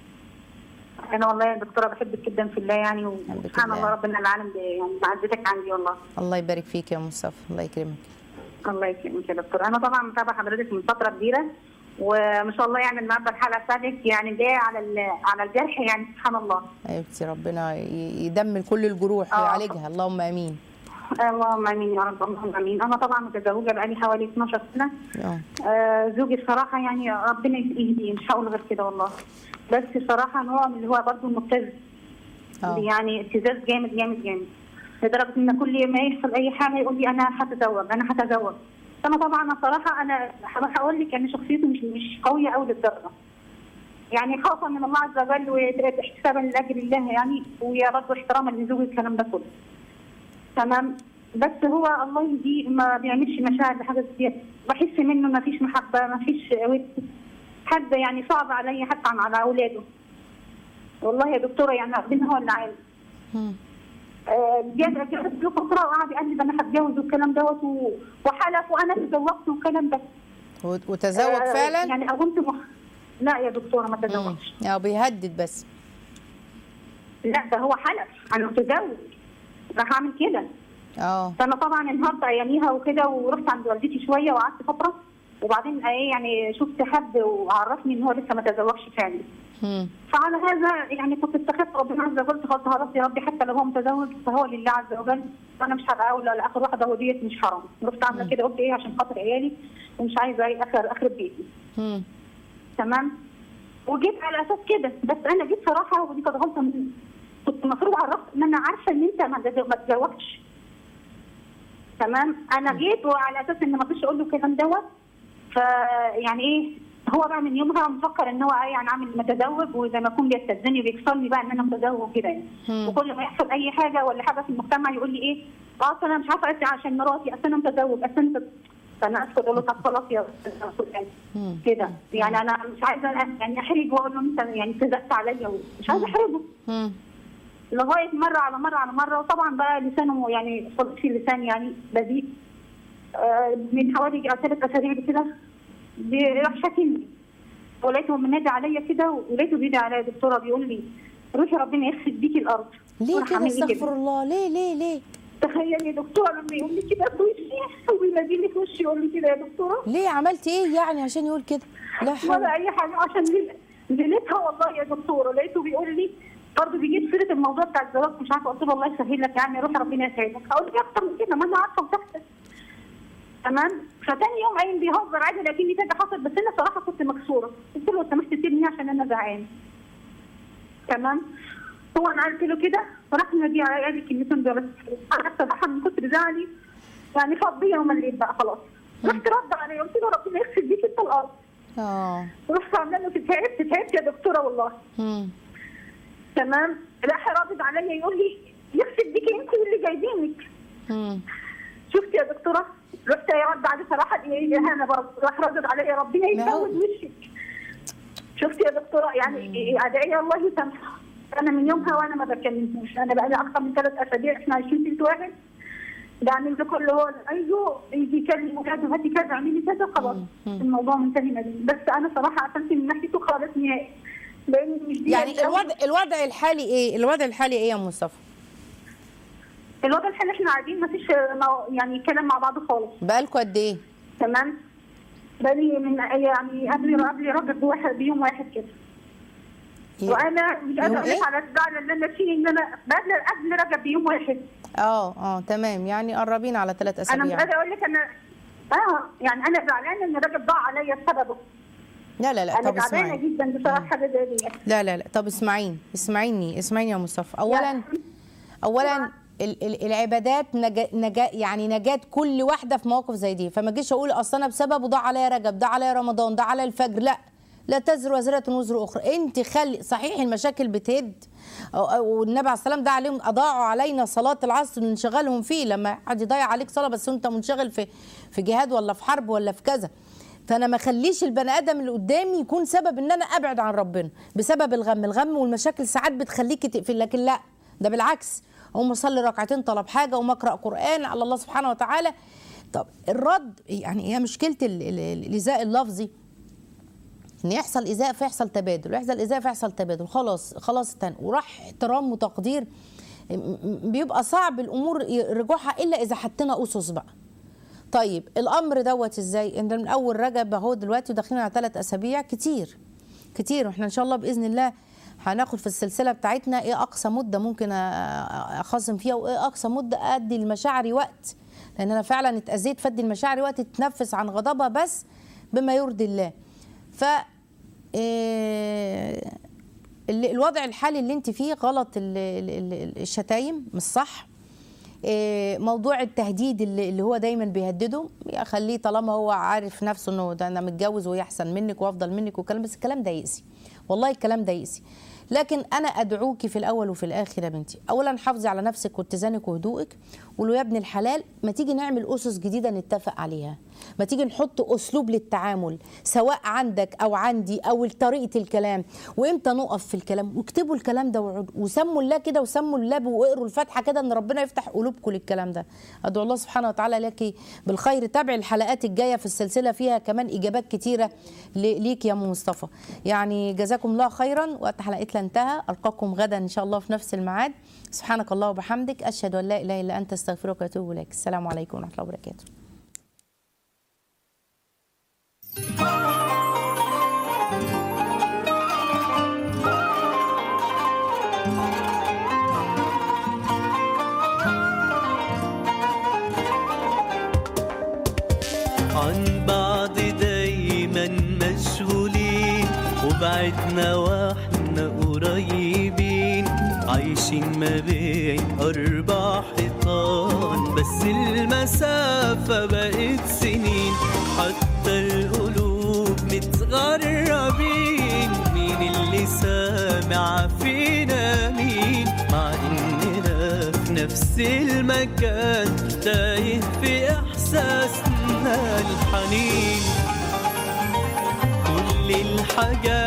أنا والله يا دكتورة بحبك جدا في الله يعني حبك وسبحان الله. الله ربنا العالم ب- يعني معزتك عندي والله الله يبارك فيك يا أم مصطفى الله يكرمك الله يكرمك يا دكتورة أنا طبعا متابعة حضرتك من فترة كبيرة وما شاء الله يعني النهارده الحلقة بتاعتك يعني جاية على ال- على الجرح يعني سبحان الله حبيبتي ربنا ي- يدمر كل الجروح آه. ويعالجها اللهم امين اللهم امين يا رب اللهم امين انا طبعا متزوجه بقالي حوالي 12 سنه اه آه زوجي بصراحه يعني ربنا يهديه مش هقول غير كده والله بس بصراحه نوع من اللي هو برضه مبتز اه يعني ابتزاز جامد جامد جامد لدرجه ان كل ما يحصل اي حاجه يقول لي انا هتزوج انا هتزوج فانا طبعا بصراحه انا هقول لك ان شخصيته مش مش قويه قوي للدرجه يعني خوفا من الله عز وجل واحتسابا لاجل الله يعني ويا رب احتراما لزوجي الكلام ده كله تمام بس هو الله يهديه ما بيعملش مشاعر بحاجه زياده بحس منه ما فيش محبه ما فيش ود حد يعني صعب عليا حتى عن على اولاده والله يا دكتوره يعني ربنا هو اللي عالم مم. آه، جاب جاب له فتره وقعد يقول لي ده انا هتجوز والكلام دوت و- وحلف وانا تزوجت والكلام ده وت- وتزوج آه، فعلا يعني قمت مح... لا يا دكتوره ما مم. تزوجش اه بيهدد بس لا ده هو حلف انا متزوج راح اعمل كده اه فانا طبعا انهارت اياميها وكده ورحت عند والدتي شويه وقعدت فتره وبعدين ايه يعني شفت حد وعرفني ان هو لسه ما تزوجش فعلا مم. فعلى هذا يعني كنت استخدت ربنا عز وجل قلت خلاص يا ربي حتى لو هو متزوج فهو لله عز وجل وانا مش هبقى اولى لاخر واحده وديت مش حرام رحت عامله كده قلت ايه عشان خاطر عيالي ومش عايزه ايه اخر اخر بيتي مم. تمام وجيت على اساس كده بس انا جيت صراحه ودي كانت غلطه مني كنت المفروض عرفت ان انا عارفه ان انت ما تزو- ما تزوجتش تمام انا جيت وعلى اساس ان ما فيش اقول له الكلام دوت فيعني ايه هو بقى من يومها مفكر ان هو ايه يعني عامل متزوج وزي ما يكون بيستاذني وبيكسرني بقى ان انا متزوج كده يعني مم. وكل ما يحصل اي حاجه ولا حاجه في المجتمع يقول لي ايه اه أصل انا مش عارفه أسعى عشان مراتي اصل انا متزوج اصل انت فانا اسكت اقول له طب خلاص يا أستاذ يعني مم. كده يعني انا مش عايزه يعني احرج واقول له انت يعني كذبت عليا مش عايزه احرجه مم. لغايه مره على مره على مره وطبعا بقى لسانه يعني صدق في اللسان يعني بذيء آه، من حوالي ثلاث اسابيع كده راح شاكلني ولقيته منادي عليا كده ولقيته بيدعي عليا يا دكتوره بيقول لي روحي ربنا يخسف بيكي الارض ليه وراح كده عامل لي استغفر الله ليه ليه ليه تخيلي يا دكتوره لما يقول لي كده في وشي وينادي لي في وشي يقول لي كده يا دكتوره ليه عملتي ايه يعني عشان يقول كده لا حول ولا اي حاجه عشان ليل- ليلتها والله يا دكتوره لقيته بيقول لي برضه بيجيب سيره الموضوع بتاع الزواج مش عارفه قلت له الله يسهل لك يعني روح ربنا يسعدك هقول لي اكتر من كده ما انا عارفه وتحت تمام فتاني يوم قايم بيهزر عادي لكني كده حصل بس انا صراحه كنت مكسوره قلت له سمحت سيبني عشان انا زهقان تمام هو انا قلت له كده فراح نادي على قال الكلمتين دول انا الصراحه من كتر زعلي يعني فضيه ومليت بقى خلاص رحت رد عليه قلت له ربنا يغفر بيك انت الارض اه رحت عامله له تعبت تعبت يا دكتوره والله مم. تمام راح رادد عليا يقول لي يغسل بيكي انت واللي جايبينك مم. شفت يا دكتوره رحت رد عليه صراحه اهانه برضه راح رادد عليا ربنا ما هو- يسود وشك شفت يا دكتوره يعني ادعي الله يسامحه انا من يومها وانا ما بكلمهوش انا بقى لي اكثر من ثلاث اسابيع احنا عايشين في بيت واحد بعمل له كل هو اللي عايزه يجي يكلم ولاده هاتي كذا اعملي كذا خلاص مم. الموضوع منتهي ما بيني. بس انا صراحه قفلت من ناحيته خالص نهائي لان مش دي يعني الوضع الوضع الحالي ايه الوضع الحالي ايه يا مصطفى الوضع الحالي احنا قاعدين ما فيش يعني كلام مع بعض خالص بقالكوا قد ايه تمام بقالي من يعني قبل قبل رجب بواحد بيوم واحد كده وانا مش قادره يوم اقول إيه؟ لك على الزعل اللي انا فيه ان انا قبل قبل رجب بيوم واحد اه اه تمام يعني قربين على ثلاث انا مش اسابيع قادره اقول لك انا اه يعني انا زعلانه ان رجب ضاع عليا بسببه لا لا لا انا طب زعلانه اسمعي جدا بصراحه حاجه زي دي لا لا لا طب اسمعيني اسمعيني اسمعيني يا مصطفى اولا اولا ال- ال- العبادات نجا نجا يعني نجاة كل واحده في مواقف زي دي فما اجيش اقول اصل انا بسببه ضاع عليا رجب ضاع عليا رمضان ضاع عليا الفجر لا لا تزر وزرة وزر أخرى أنت خلي صحيح المشاكل بتهد أو- أو- والنبي عليه السلام ده عليهم أضاعوا علينا صلاة العصر ننشغلهم فيه لما حد يضيع عليك صلاة بس أنت منشغل في في جهاد ولا في حرب ولا في كذا فانا ما اخليش البني ادم اللي قدامي يكون سبب ان انا ابعد عن ربنا بسبب الغم الغم والمشاكل ساعات بتخليكي تقفل لكن لا ده بالعكس اقوم اصلي ركعتين طلب حاجه وما اقرا قران على الله سبحانه وتعالى طب الرد يعني هي مشكله ال- ال- ال- الايذاء اللفظي ان يحصل ايذاء فيحصل تبادل ويحصل ايذاء فيحصل تبادل خلاص خلاص تاني وراح احترام وتقدير م- م- بيبقى صعب الامور ي- رجوعها الا اذا حطينا اسس بقى طيب الامر دوت ازاي ان من اول رجب اهو دلوقتي وداخلين على ثلاث اسابيع كتير كتير واحنا ان شاء الله باذن الله هناخد في السلسله بتاعتنا ايه اقصى مده ممكن أ- اخصم فيها وايه اقصى مده ادي لمشاعري وقت لان انا فعلا اتاذيت فادي المشاعر وقت تتنفس عن غضبها بس بما يرضي الله ف إيه، ال- الوضع الحالي اللي انت فيه غلط ال- ال- ال- الشتايم مش صح إيه، موضوع التهديد اللي اللي هو دايما بيهدده خليه طالما هو عارف نفسه انه ده انا متجوز وهي احسن منك وافضل منك والكلام بس الكلام ده يأسي والله الكلام ده يأسي لكن انا ادعوكي في الاول وفي الاخر يا بنتي اولا حافظي على نفسك واتزانك وهدوءك ولو يا ابن الحلال ما تيجي نعمل اسس جديده نتفق عليها ما تيجي نحط اسلوب للتعامل سواء عندك او عندي او طريقه الكلام وامتى نقف في الكلام واكتبوا الكلام ده وقعدوا وسموا الله كده وسموا الله واقروا الفاتحه كده ان ربنا يفتح قلوبكم للكلام ده ادعو الله سبحانه وتعالى لك بالخير تابع الحلقات الجايه في السلسله فيها كمان اجابات كتيره ل- ليك يا ام مصطفى يعني جزاكم الله خيرا وقت حلقتنا انتهى القاكم غدا ان شاء الله في نفس الميعاد سبحانك الله وبحمدك اشهد ان لا اله الا انت استغفرك واتوب اليك السلام عليكم ورحمه الله وبركاته عن بعض دايما مشغولين وبعدنا واحنا قريبين عايشين ما بين أربع حيطان بس المسافة بقت سنين حتى القلوب متغربين مين اللي سامع فينا مين مع إننا في نفس المكان تايه في إحساسنا الحنين كل الحاجات